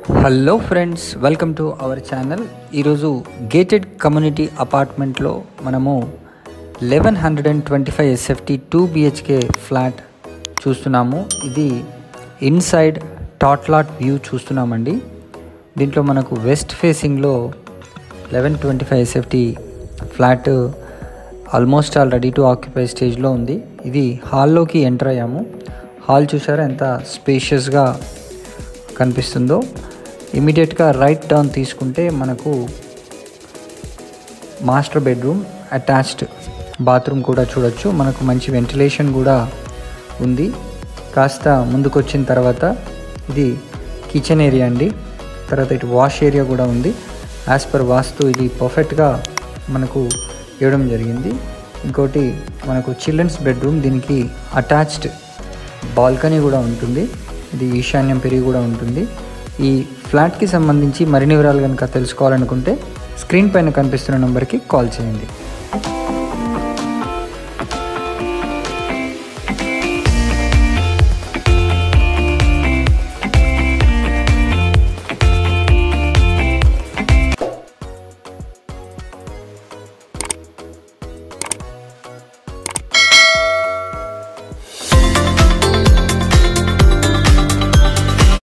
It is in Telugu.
hello friends welcome to our channel ఈరోజు గేటెడ్ కమ్యూనిటీ అపార్ట్మెంట్లో మనము eleven hundred and twenty five SFT two BHK flat చూస్తున్నాము ఇది ఇన్సైడ్ టాట్లాట్ వ్యూ చూస్తున్నామండి దీంట్లో మనకు వెస్ట్ ఫేసింగ్లో eleven twenty five SFT flat almost already to occupy స్టేజ్లో ఉంది ఇది హాల్లోకి ఎంటర్ అయ్యాము హాల్ చూసారా ఎంత స్పేషియస్గా కనిపిస్తుందో ఇమీడియట్గా రైట్ టర్న్ తీసుకుంటే మనకు మాస్టర్ బెడ్రూమ్ అటాచ్డ్ బాత్రూమ్ కూడా చూడొచ్చు మనకు మంచి వెంటిలేషన్ కూడా ఉంది కాస్త ముందుకు వచ్చిన తర్వాత ఇది కిచెన్ ఏరియా అండి తర్వాత ఇటు వాష్ ఏరియా కూడా ఉంది యాజ్ పర్ వాస్తు ఇది పర్ఫెక్ట్గా మనకు ఇవ్వడం జరిగింది ఇంకోటి మనకు చిల్డ్రన్స్ బెడ్రూమ్ దీనికి అటాచ్డ్ బాల్కనీ కూడా ఉంటుంది ఇది ఈశాన్యం పెరిగి కూడా ఉంటుంది ఈ ఫ్లాట్కి సంబంధించి మరిన్ని వివరాలు కనుక తెలుసుకోవాలనుకుంటే స్క్రీన్ పైన కనిపిస్తున్న నెంబర్కి కాల్ చేయండి